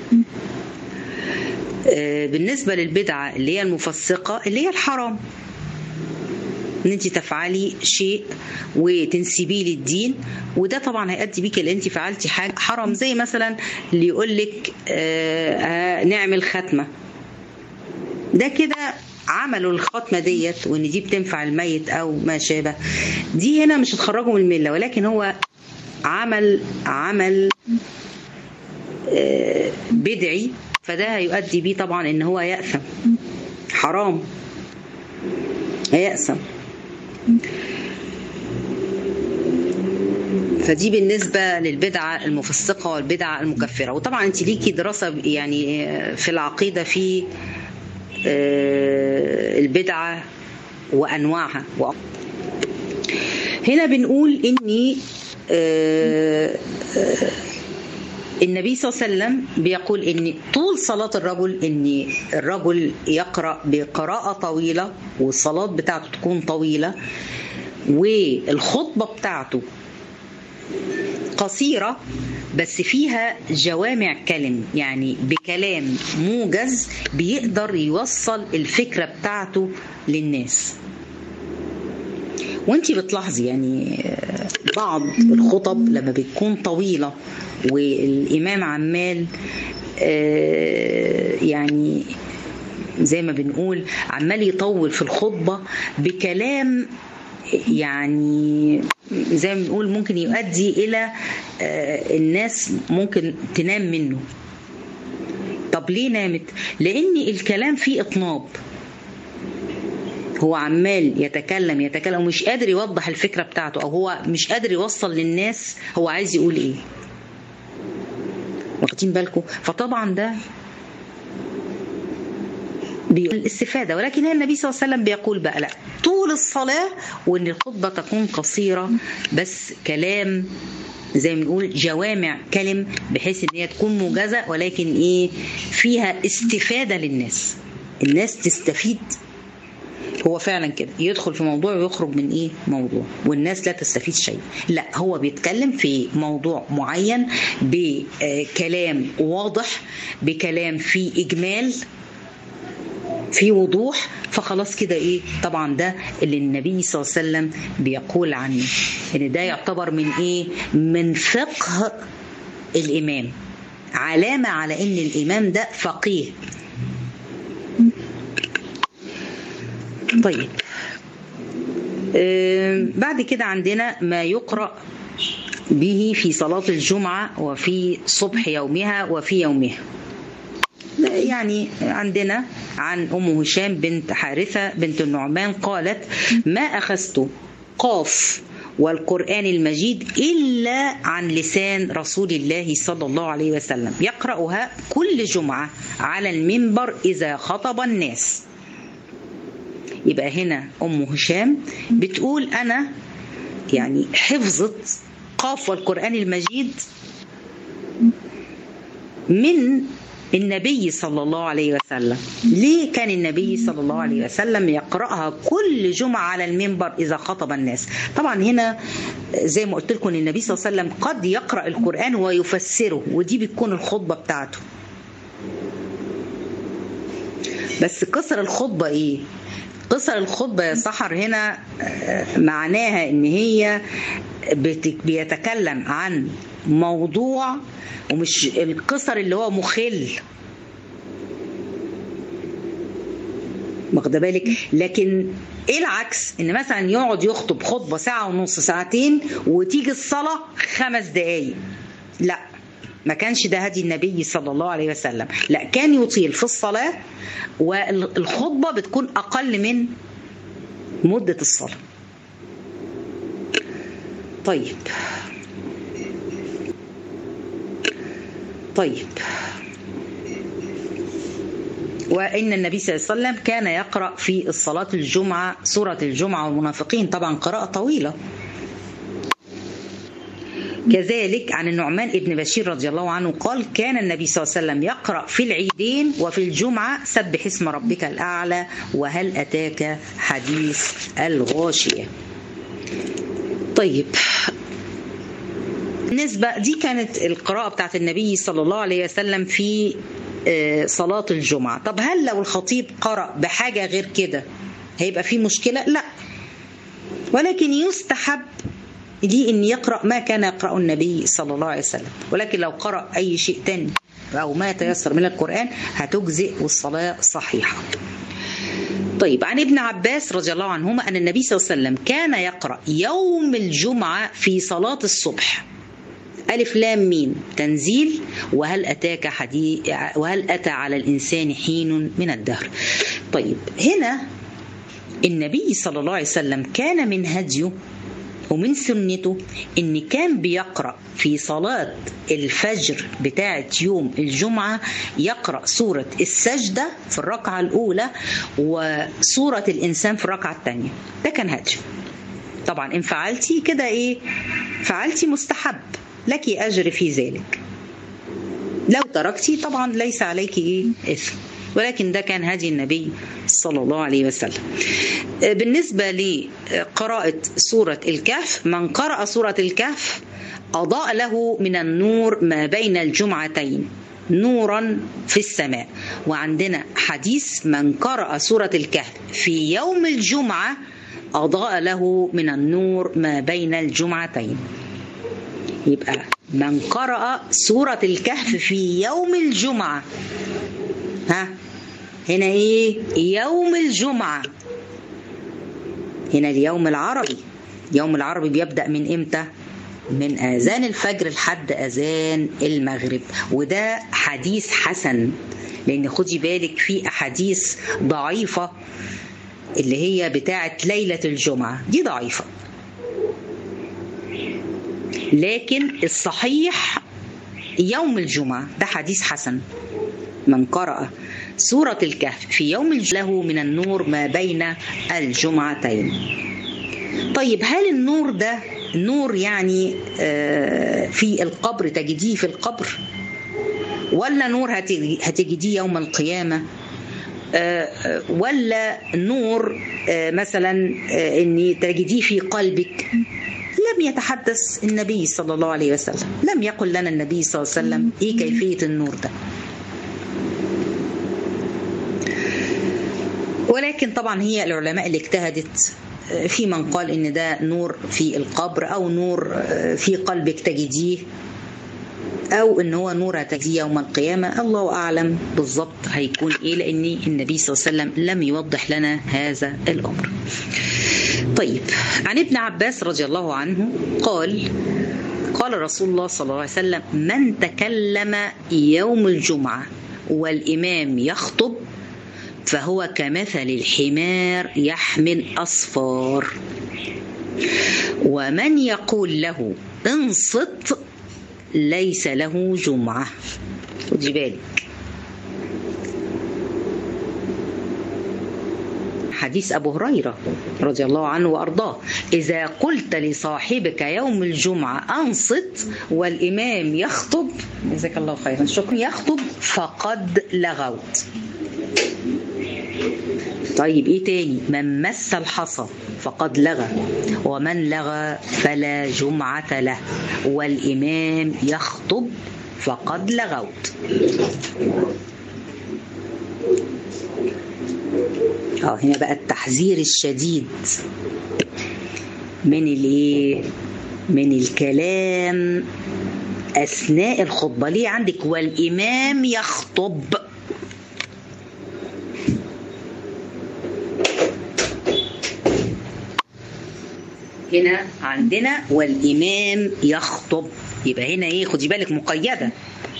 بالنسبة للبدعة اللي هي المفسقة اللي هي الحرام ان انت تفعلي شيء وتنسبيه للدين وده طبعا هيؤدي بيك اللي انت فعلتي حاجه حرام زي مثلا اللي يقول لك آه نعمل ختمه ده كده عملوا الختمه ديت وان دي بتنفع الميت او ما شابه دي هنا مش هتخرجه من المله ولكن هو عمل عمل آه بدعي فده هيؤدي بيه طبعا ان هو يأثم حرام هيأثم فدي بالنسبة للبدعة المفسقة والبدعة المكفرة وطبعا انت ليكي دراسة يعني في العقيدة في البدعة وأنواعها هنا بنقول إني النبي صلى الله عليه وسلم بيقول ان طول صلاه الرجل ان الرجل يقرا بقراءه طويله والصلاه بتاعته تكون طويله والخطبه بتاعته قصيره بس فيها جوامع كلم يعني بكلام موجز بيقدر يوصل الفكره بتاعته للناس وانت بتلاحظي يعني بعض الخطب لما بتكون طويله والامام عمال يعني زي ما بنقول عمال يطول في الخطبه بكلام يعني زي ما بنقول ممكن يؤدي الى الناس ممكن تنام منه طب ليه نامت لان الكلام فيه اطناب هو عمال يتكلم يتكلم ومش قادر يوضح الفكره بتاعته او هو مش قادر يوصل للناس هو عايز يقول ايه واخدين بالكم فطبعا ده الاستفاده ولكن هنا النبي صلى الله عليه وسلم بيقول بقى لا طول الصلاه وان الخطبه تكون قصيره بس كلام زي ما بنقول جوامع كلم بحيث ان هي تكون موجزه ولكن ايه فيها استفاده للناس الناس تستفيد هو فعلا كده يدخل في موضوع ويخرج من ايه موضوع والناس لا تستفيد شيء لا هو بيتكلم في موضوع معين بكلام واضح بكلام فيه اجمال في وضوح فخلاص كده ايه طبعا ده اللي النبي صلى الله عليه وسلم بيقول عنه ان ده يعتبر من ايه من فقه الامام علامه على ان الامام ده فقيه طيب آه بعد كده عندنا ما يقرأ به في صلاة الجمعة وفي صبح يومها وفي يومها يعني عندنا عن أم هشام بنت حارثة بنت النعمان قالت ما أخذت قاف والقرآن المجيد إلا عن لسان رسول الله صلى الله عليه وسلم يقرأها كل جمعة على المنبر إذا خطب الناس يبقى هنا ام هشام بتقول انا يعني حفظت قاف والقران المجيد من النبي صلى الله عليه وسلم ليه كان النبي صلى الله عليه وسلم يقرأها كل جمعة على المنبر إذا خطب الناس طبعا هنا زي ما قلت لكم النبي صلى الله عليه وسلم قد يقرأ القرآن ويفسره ودي بتكون الخطبة بتاعته بس قصر الخطبة إيه قصر الخطبة يا سحر هنا معناها ان هي بيتكلم عن موضوع ومش القصر اللي هو مخل واخده بالك لكن ايه العكس ان مثلا يقعد يخطب خطبه ساعه ونص ساعتين وتيجي الصلاه خمس دقائق لا ما كانش ده هدي النبي صلى الله عليه وسلم لا كان يطيل في الصلاة والخطبة بتكون أقل من مدة الصلاة طيب طيب وإن النبي صلى الله عليه وسلم كان يقرأ في الصلاة الجمعة سورة الجمعة والمنافقين طبعا قراءة طويلة كذلك عن النعمان ابن بشير رضي الله عنه قال كان النبي صلى الله عليه وسلم يقرأ في العيدين وفي الجمعة سبح اسم ربك الأعلى وهل أتاك حديث الغاشية طيب بالنسبة دي كانت القراءة بتاعت النبي صلى الله عليه وسلم في صلاة الجمعة طب هل لو الخطيب قرأ بحاجة غير كده هيبقى في مشكلة لا ولكن يستحب ليه ان يقرا ما كان يقراه النبي صلى الله عليه وسلم ولكن لو قرا اي شيء تاني او ما يتيسر من القران هتجزئ والصلاه صحيحه طيب عن ابن عباس رضي الله عنهما ان النبي صلى الله عليه وسلم كان يقرا يوم الجمعه في صلاه الصبح ألف لام ميم تنزيل وهل أتاك حديث وهل أتى على الإنسان حين من الدهر طيب هنا النبي صلى الله عليه وسلم كان من هديه ومن سنته ان كان بيقرا في صلاه الفجر بتاعه يوم الجمعه يقرا سوره السجده في الركعه الاولى وسوره الانسان في الركعه الثانيه ده كان هديه طبعا ان فعلتي كده ايه فعلتي مستحب لك اجر في ذلك لو تركتي طبعا ليس عليك ايه اثم ولكن ده كان هدي النبي صلى الله عليه وسلم بالنسبة لقراءة سورة الكهف من قرأ سورة الكهف أضاء له من النور ما بين الجمعتين نورا في السماء وعندنا حديث من قرأ سورة الكهف في يوم الجمعة أضاء له من النور ما بين الجمعتين يبقى من قرأ سورة الكهف في يوم الجمعة ها هنا ايه يوم الجمعة هنا اليوم العربي يوم العربي بيبدأ من امتى من اذان الفجر لحد اذان المغرب وده حديث حسن لان خدي بالك في احاديث ضعيفه اللي هي بتاعه ليله الجمعه دي ضعيفه لكن الصحيح يوم الجمعه ده حديث حسن من قرأ سورة الكهف في يوم له من النور ما بين الجمعتين طيب هل النور ده نور يعني في القبر تجديه في القبر ولا نور هتجديه يوم القيامة ولا نور مثلا ان تجديه في قلبك لم يتحدث النبي صلى الله عليه وسلم لم يقل لنا النبي صلى الله عليه وسلم ايه كيفية النور ده ولكن طبعا هي العلماء اللي اجتهدت في من قال ان ده نور في القبر او نور في قلبك تجديه او ان هو نور هتجديه يوم القيامه الله اعلم بالظبط هيكون ايه لان النبي صلى الله عليه وسلم لم يوضح لنا هذا الامر طيب عن ابن عباس رضي الله عنه قال قال رسول الله صلى الله عليه وسلم من تكلم يوم الجمعه والامام يخطب فهو كمثل الحمار يحمل أصفار ومن يقول له انصت ليس له جمعة خدي بالك حديث أبو هريرة رضي الله عنه وأرضاه إذا قلت لصاحبك يوم الجمعة أنصت والإمام يخطب جزاك الله خيرا شكرا يخطب فقد لغوت طيب ايه تاني من مس الحصى فقد لغى ومن لغى فلا جمعة له والإمام يخطب فقد لغوت اه هنا بقى التحذير الشديد من الايه من الكلام اثناء الخطبه ليه عندك والامام يخطب هنا عندنا والإمام يخطب يبقى هنا إيه خدي بالك مقيدة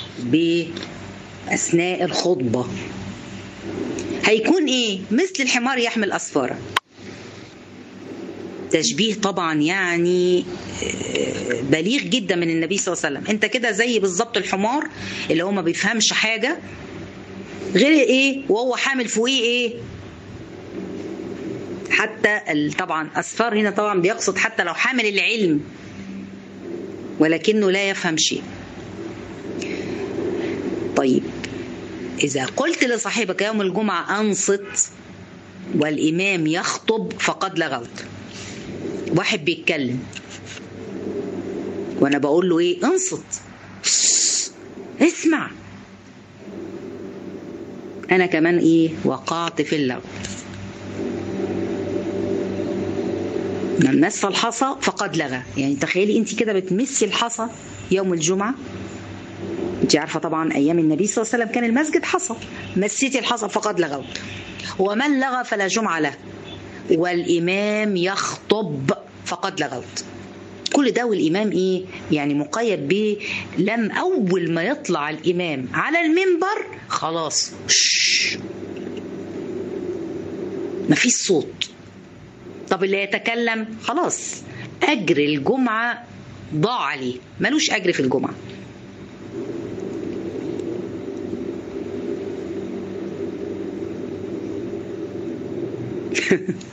بأثناء الخطبة هيكون إيه مثل الحمار يحمل أسفارا تشبيه طبعا يعني بليغ جدا من النبي صلى الله عليه وسلم انت كده زي بالظبط الحمار اللي هو ما بيفهمش حاجه غير ايه وهو حامل فوقيه ايه حتى طبعا أسفار هنا طبعا بيقصد حتى لو حامل العلم ولكنه لا يفهم شيء طيب إذا قلت لصاحبك يوم الجمعة أنصت والإمام يخطب فقد لغوت واحد بيتكلم وأنا بقول له إيه انصت اسمع أنا كمان إيه وقعت في اللغو من مس الحصى فقد لغى يعني تخيلي انت كده بتمسي الحصى يوم الجمعه انت عارفه طبعا ايام النبي صلى الله عليه وسلم كان المسجد حصى مسيتي الحصى فقد لغوت ومن لغى فلا جمعه له والامام يخطب فقد لغوت كل ده والامام ايه يعني مقيد ب لم اول ما يطلع الامام على المنبر خلاص مفيش صوت طب اللي يتكلم خلاص اجر الجمعه ضاع عليه ملوش اجر في الجمعه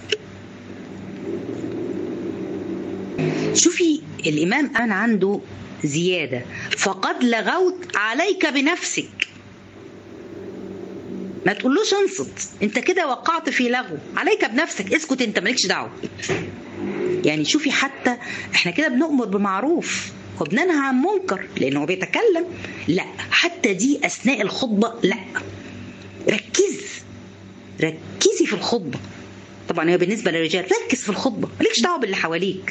شوفي الامام انا عنده زيادة فقد لغوت عليك بنفسك ما تقولوش انصت انت كده وقعت في لغو عليك بنفسك اسكت انت مالكش دعوه يعني شوفي حتى احنا كده بنؤمر بمعروف وبننهى عن منكر لانه بيتكلم لا حتى دي اثناء الخطبه لا ركز ركزي في الخطبه طبعا هي بالنسبه للرجال ركز في الخطبه مالكش دعوه باللي حواليك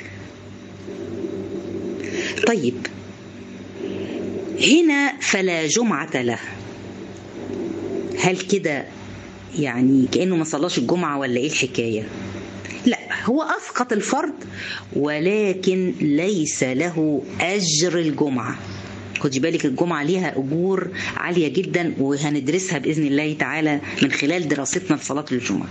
طيب هنا فلا جمعه له هل كده يعني كانه ما صلاش الجمعه ولا ايه الحكايه لا هو اسقط الفرض ولكن ليس له اجر الجمعه خدي بالك الجمعه ليها اجور عاليه جدا وهندرسها باذن الله تعالى من خلال دراستنا لصلاه الجمعه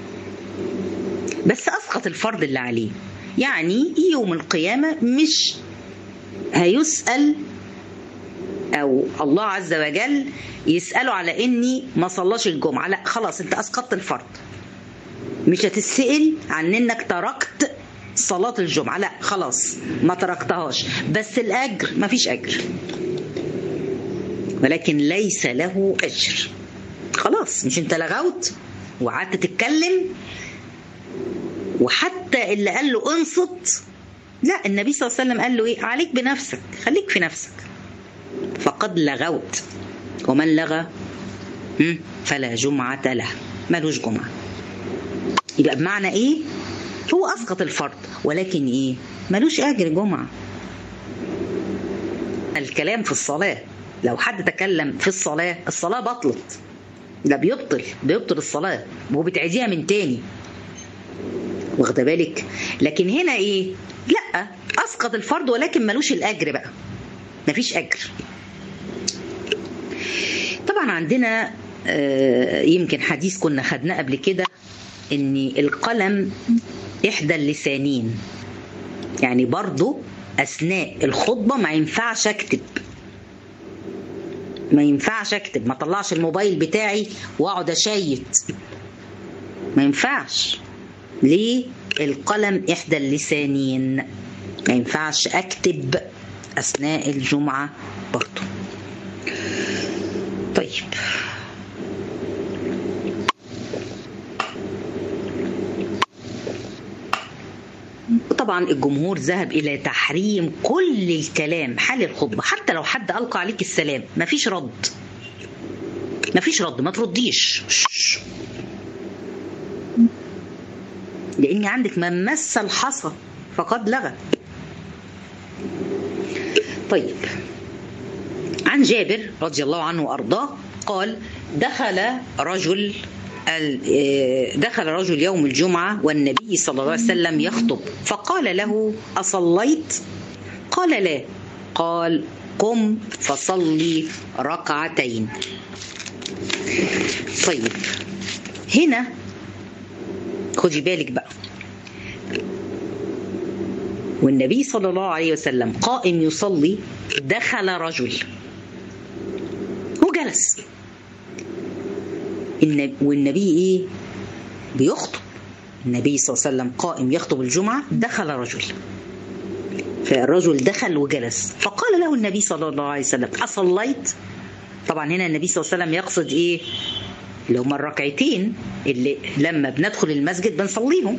بس اسقط الفرض اللي عليه يعني يوم القيامه مش هيسال او الله عز وجل يسالوا على اني ما صلاش الجمعه لا خلاص انت اسقطت الفرض مش هتسال عن انك تركت صلاة الجمعة لا خلاص ما تركتهاش بس الأجر ما فيش أجر ولكن ليس له أجر خلاص مش انت لغوت وقعدت تتكلم وحتى اللي قال له انصت لا النبي صلى الله عليه وسلم قال له ايه عليك بنفسك خليك في نفسك فقد لغوت ومن لغى فلا جمعة له ملوش جمعة يبقى بمعنى ايه هو اسقط الفرض ولكن ايه ملوش اجر جمعة الكلام في الصلاة لو حد تكلم في الصلاة الصلاة بطلت ده بيبطل بيبطل الصلاة وبتعيديها من تاني واخده بالك لكن هنا ايه لا اسقط الفرض ولكن ملوش الاجر بقى مفيش اجر طبعا عندنا يمكن حديث كنا خدناه قبل كده ان القلم احدى اللسانين يعني برضو اثناء الخطبه ما ينفعش اكتب ما ينفعش اكتب ما طلعش الموبايل بتاعي واقعد اشيت ما ينفعش ليه القلم احدى اللسانين ما ينفعش اكتب اثناء الجمعه برضو طيب طبعا الجمهور ذهب الى تحريم كل الكلام حال الخطبه حتى لو حد القى عليك السلام مفيش رد مفيش رد ما ترديش لان عندك من مس الحصى فقد لغى طيب عن جابر رضي الله عنه وارضاه قال دخل رجل دخل رجل يوم الجمعة والنبي صلى الله عليه وسلم يخطب فقال له أصليت؟ قال لا قال قم فصلي ركعتين طيب هنا خدي بالك بقى والنبي صلى الله عليه وسلم قائم يصلي دخل رجل وجلس والنبي ايه بيخطب النبي صلى الله عليه وسلم قائم يخطب الجمعة دخل رجل فالرجل دخل وجلس فقال له النبي صلى الله عليه وسلم أصليت طبعا هنا النبي صلى الله عليه وسلم يقصد ايه اللي هما الركعتين اللي لما بندخل المسجد بنصليهم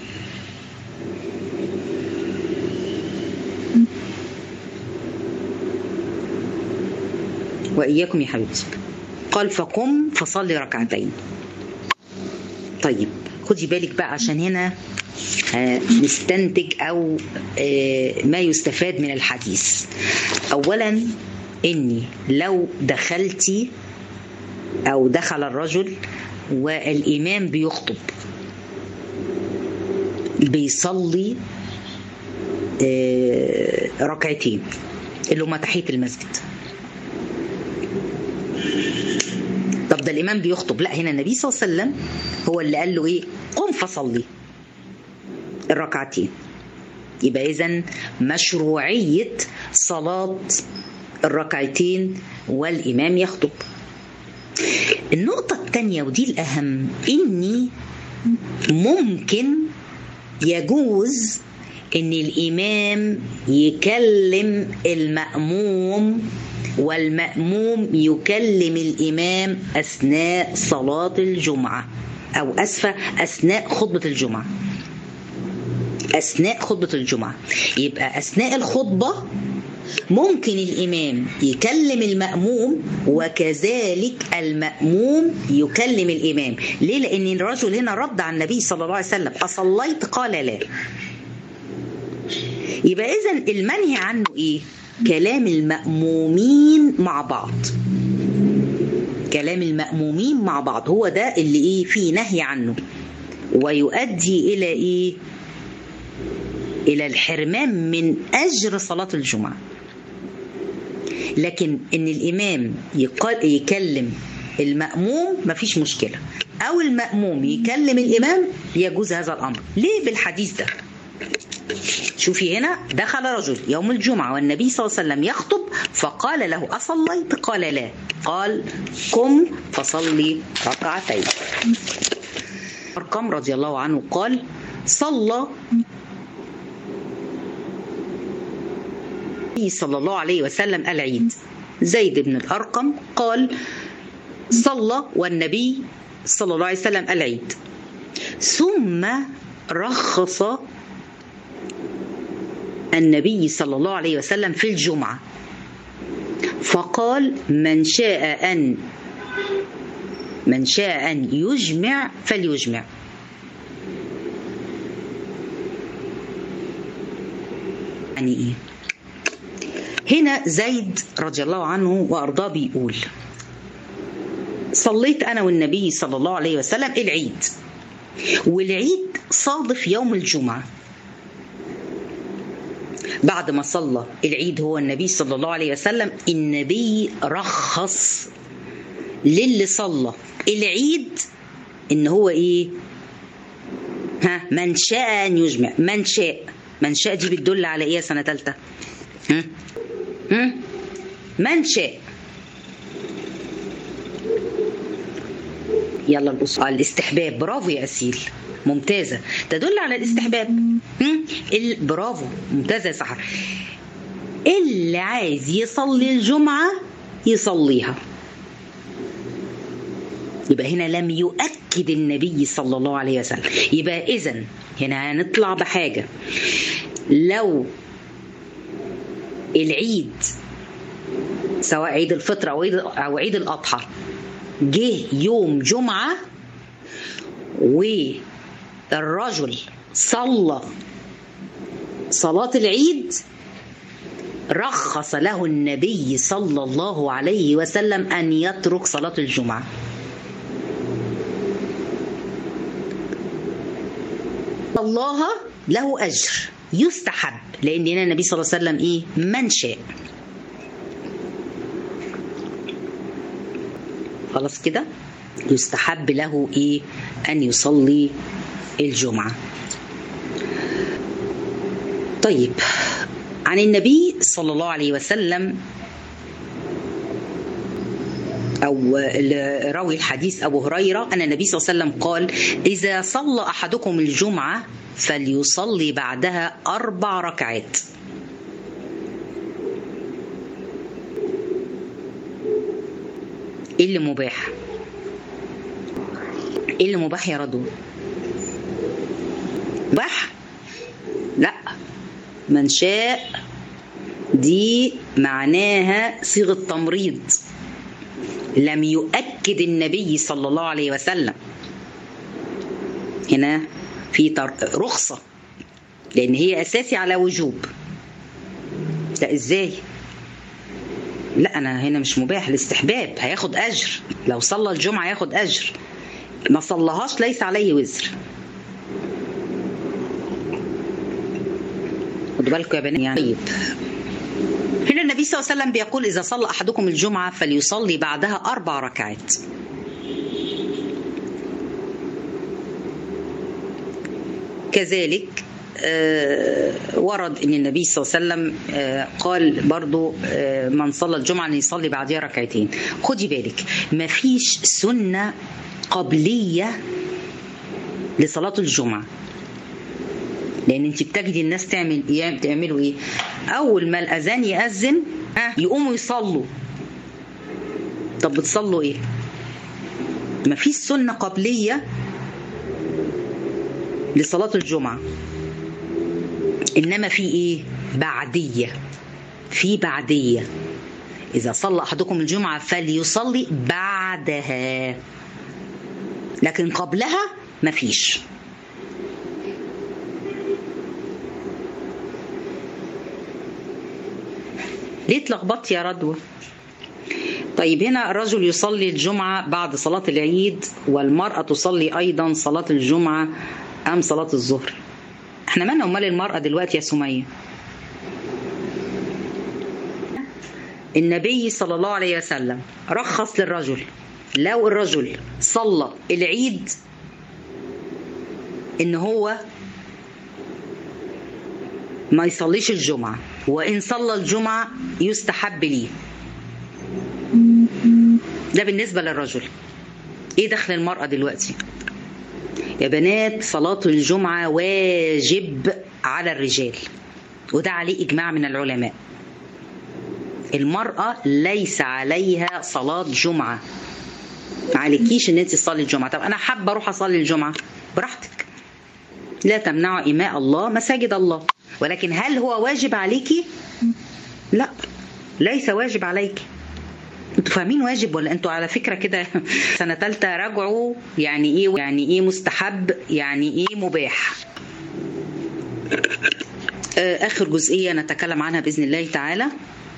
وإياكم يا حبيبتي قال فقم فصلي ركعتين طيب خدي بالك بقى عشان هنا نستنتج او ما يستفاد من الحديث اولا اني لو دخلتي او دخل الرجل والامام بيخطب بيصلي ركعتين اللي هما تحيه المسجد طب ده الامام بيخطب لا هنا النبي صلى الله عليه وسلم هو اللي قال له ايه قم فصلي الركعتين يبقى اذا مشروعيه صلاه الركعتين والامام يخطب النقطة الثانية ودي الأهم إني ممكن يجوز ان الامام يكلم الماموم والماموم يكلم الامام اثناء صلاه الجمعه او اسفه اثناء خطبه الجمعه اثناء خطبه الجمعه يبقى اثناء الخطبه ممكن الامام يكلم الماموم وكذلك الماموم يكلم الامام ليه لان الرجل هنا رد على النبي صلى الله عليه وسلم اصليت قال لا يبقى اذا المنهي عنه ايه كلام المامومين مع بعض كلام المامومين مع بعض هو ده اللي ايه فيه نهي عنه ويؤدي الى ايه الى الحرمان من اجر صلاه الجمعه لكن ان الامام يكلم الماموم مفيش مشكله او الماموم يكلم الامام يجوز هذا الامر ليه بالحديث ده شوفي هنا دخل رجل يوم الجمعة والنبي صلى الله عليه وسلم يخطب فقال له أصليت قال لا قال قم فصلي ركعتين أرقم رضي الله عنه قال صلى صلى الله عليه وسلم العيد زيد بن الأرقم قال صلى والنبي صلى الله عليه وسلم العيد ثم رخص النبي صلى الله عليه وسلم في الجمعة فقال من شاء أن من شاء أن يجمع فليجمع يعني إيه هنا زيد رضي الله عنه وأرضاه بيقول صليت أنا والنبي صلى الله عليه وسلم العيد والعيد صادف يوم الجمعة بعد ما صلى العيد هو النبي صلى الله عليه وسلم النبي رخص للي صلى العيد ان هو ايه ها من شاء ان يجمع من شاء من شاء دي بتدل على ايه سنه ثالثه من شاء يلا الأصول الاستحباب برافو يا أسيل ممتازة تدل على الاستحباب ال... برافو ممتازة يا سحر اللي عايز يصلي الجمعة يصليها يبقى هنا لم يؤكد النبي صلى الله عليه وسلم يبقى إذا هنا هنطلع بحاجة لو العيد سواء عيد الفطر أو عيد, أو عيد الأضحى جه يوم جمعة والرجل صلى صلاة العيد رخص له النبي صلى الله عليه وسلم أن يترك صلاة الجمعة الله له أجر يستحب لأن هنا النبي صلى الله عليه وسلم إيه من شاء خلاص كده يستحب له ايه ان يصلي الجمعه طيب عن النبي صلى الله عليه وسلم أو راوي الحديث أبو هريرة أن النبي صلى الله عليه وسلم قال إذا صلى أحدكم الجمعة فليصلي بعدها أربع ركعات ايه اللي مباح ايه اللي مباح يا رضوى مباح لا من شاء دي معناها صيغه تمريض لم يؤكد النبي صلى الله عليه وسلم هنا في رخصه لان هي اساسي على وجوب لا ازاي لا انا هنا مش مباح الاستحباب هياخد اجر لو صلى الجمعه ياخد اجر ما صلىهاش ليس عليه وزر خدوا بالكم يا بنات يعني طيب هنا النبي صلى الله عليه وسلم بيقول اذا صلى احدكم الجمعه فليصلي بعدها اربع ركعات كذلك ورد ان النبي صلى الله عليه وسلم قال برضو من صلى الجمعه ان يصلي بعدها ركعتين خدي بالك ما فيش سنه قبليه لصلاه الجمعه لان انت بتجدي الناس تعمل ايه تعملوا ايه اول ما الاذان ياذن يقوموا يصلوا طب بتصلوا ايه ما فيش سنه قبليه لصلاه الجمعه انما في ايه بعديه في بعديه اذا صلى احدكم الجمعه فليصلي بعدها لكن قبلها مفيش ليه اتلخبطت يا رضوى طيب هنا الرجل يصلي الجمعة بعد صلاة العيد والمرأة تصلي أيضا صلاة الجمعة أم صلاة الظهر احنا مالنا امال المرأة دلوقتي يا سمية النبي صلى الله عليه وسلم رخص للرجل لو الرجل صلى العيد ان هو ما يصليش الجمعة وإن صلى الجمعة يستحب ليه ده بالنسبة للرجل إيه دخل المرأة دلوقتي يا بنات صلاة الجمعة واجب على الرجال وده عليه إجماع من العلماء المرأة ليس عليها صلاة جمعة ما عليكيش ان انت تصلي الجمعة طب انا حابة اروح اصلي الجمعة براحتك لا تمنعوا إماء الله مساجد الله ولكن هل هو واجب عليكي لا ليس واجب عليكي انتوا فاهمين واجب ولا انتوا على فكره كده سنه ثالثه راجعوا يعني ايه يعني ايه مستحب يعني ايه مباح اخر جزئيه نتكلم عنها باذن الله تعالى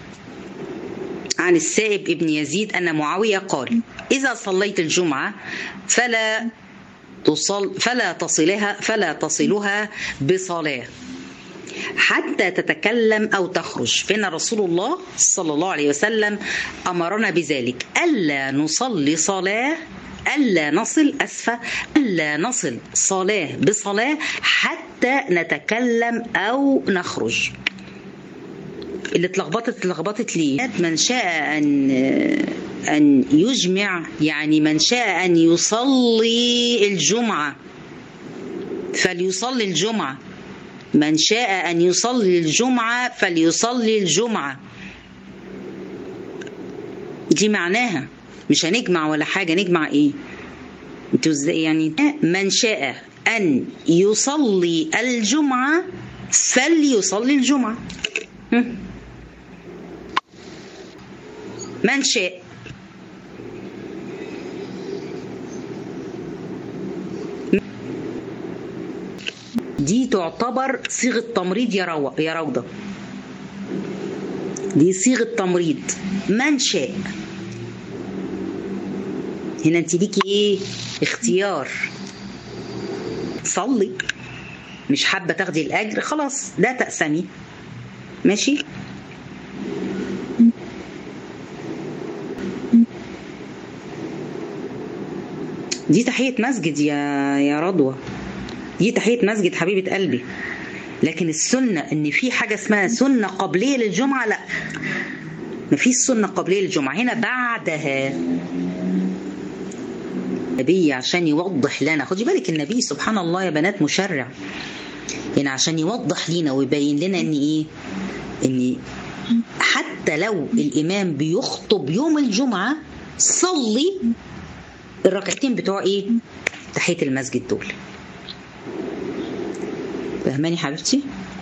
عن السائب ابن يزيد ان معاويه قال اذا صليت الجمعه فلا تصل فلا تصلها فلا تصلها بصلاه حتى تتكلم او تخرج فان رسول الله صلى الله عليه وسلم امرنا بذلك الا نصلي صلاه الا نصل اسفه الا نصل صلاه بصلاه حتى نتكلم او نخرج اللي اتلخبطت اتلخبطت ليه من شاء ان ان يجمع يعني من شاء ان يصلي الجمعه فليصلي الجمعه من شاء ان يصلي الجمعه فليصلي الجمعه دي معناها مش هنجمع ولا حاجه نجمع ايه انتوا ازاي يعني من شاء ان يصلي الجمعه فليصلي الجمعه من شاء دي تعتبر صيغه تمريض يا رو... يا روضه دي صيغه تمريض من شاء هنا انت ليكي ايه اختيار صلي مش حابه تاخدي الاجر خلاص لا تأسمي ماشي دي تحية مسجد يا يا رضوى دي تحية مسجد حبيبة قلبي لكن السنة ان في حاجة اسمها سنة قبلية للجمعة لا ما فيش سنة قبلية للجمعة هنا بعدها النبي عشان يوضح لنا خدي بالك النبي سبحان الله يا بنات مشرع يعني عشان يوضح لنا ويبين لنا ان ايه ان حتى لو الامام بيخطب يوم الجمعه صلي الركعتين بتوع ايه تحيه المسجد دول فهماني حبيبتي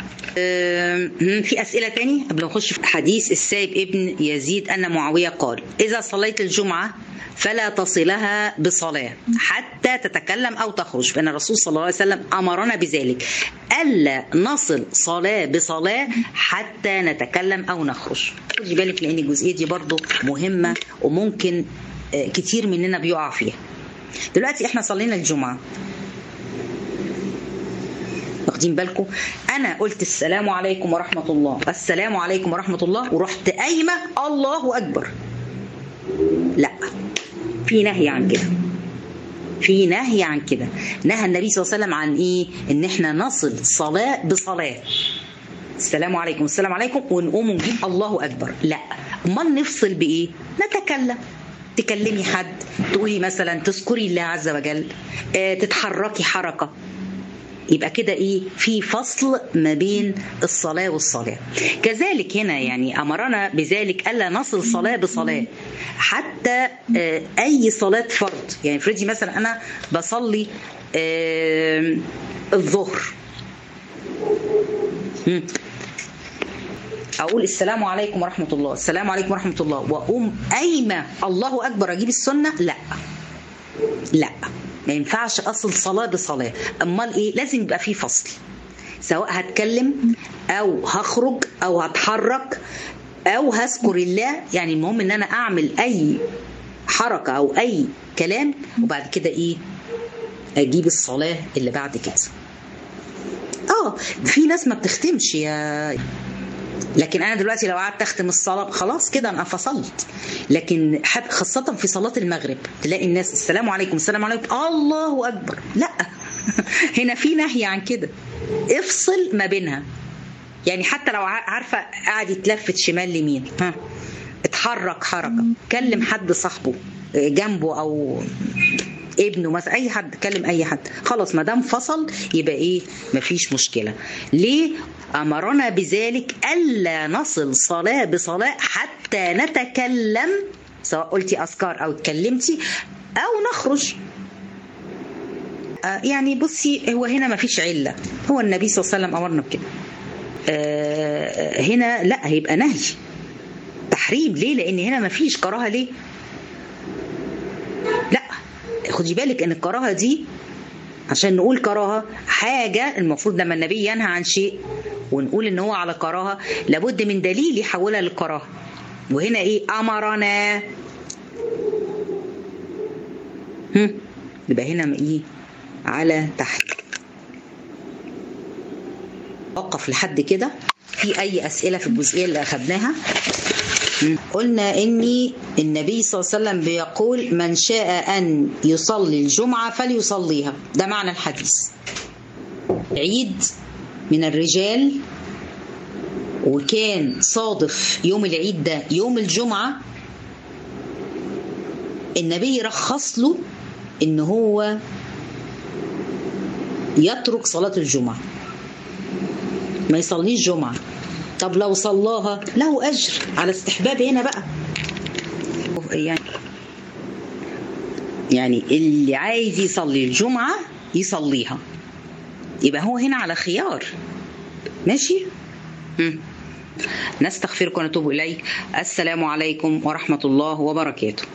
في أسئلة تاني قبل ما نخش في حديث السائب ابن يزيد أن معاوية قال إذا صليت الجمعة فلا تصلها بصلاة حتى تتكلم أو تخرج فإن الرسول صلى الله عليه وسلم أمرنا بذلك ألا نصل صلاة بصلاة حتى نتكلم أو نخرج خدي بالك لأن الجزئية دي برضو مهمة وممكن كتير مننا بيقع فيها دلوقتي احنا صلينا الجمعة واخدين بالكم انا قلت السلام عليكم ورحمه الله السلام عليكم ورحمه الله ورحت قايمه الله اكبر لا في نهي عن كده في نهي عن كده نهى النبي صلى الله عليه وسلم عن ايه ان احنا نصل صلاه بصلاه السلام عليكم السلام عليكم ونقوم ونجيب الله اكبر لا امال نفصل بايه نتكلم تكلمي حد تقولي مثلا تذكري الله عز وجل اه تتحركي حركه يبقى كده ايه في فصل ما بين الصلاه والصلاه كذلك هنا يعني امرنا بذلك الا نصل صلاه بصلاه حتى آه، اي صلاه فرض يعني افرضي مثلا انا بصلي آه، الظهر مم. اقول السلام عليكم ورحمه الله السلام عليكم ورحمه الله واقوم قايمه الله اكبر اجيب السنه لا لا ما ينفعش اصل صلاه بصلاه امال ايه لازم يبقى في فصل سواء هتكلم او هخرج او هتحرك او هذكر الله يعني المهم ان انا اعمل اي حركه او اي كلام وبعد كده ايه اجيب الصلاه اللي بعد كده اه في ناس ما بتختمش يا لكن انا دلوقتي لو قعدت اختم الصلاه خلاص كده انا فصلت لكن حد خاصه في صلاه المغرب تلاقي الناس السلام عليكم السلام عليكم الله اكبر لا هنا في نهي عن كده افصل ما بينها يعني حتى لو ع- عارفه قاعد يتلفت شمال ليمين ها اتحرك حركه كلم حد صاحبه جنبه او ابنه مثلا اي حد كلم اي حد خلاص ما دام فصل يبقى ايه مفيش مشكله ليه امرنا بذلك الا نصل صلاه بصلاه حتى نتكلم سواء قلتي اذكار او اتكلمتي او نخرج آه، يعني بصي هو هنا مفيش عله هو النبي صلى الله عليه وسلم امرنا بكده آه، هنا لا هيبقى نهي تحريم ليه لان هنا مفيش كراهه ليه لا خدي بالك ان الكراهه دي عشان نقول كراهه حاجه المفروض لما النبي ينهى عن شيء ونقول ان هو على كراهه لابد من دليل يحولها للكراهه وهنا ايه امرنا هم، يبقى هنا ايه على تحت وقف لحد كده في اي اسئله في الجزئيه اللي اخذناها مم. قلنا ان النبي صلى الله عليه وسلم بيقول من شاء ان يصلي الجمعه فليصليها ده معنى الحديث عيد من الرجال وكان صادف يوم العيد ده يوم الجمعه النبي رخص له ان هو يترك صلاه الجمعه ما يصليش جمعه طب لو صلاها له اجر على استحباب هنا بقى يعني يعني اللي عايز يصلي الجمعه يصليها يبقى هو هنا على خيار ماشي مم. نستغفرك ونتوب اليك السلام عليكم ورحمه الله وبركاته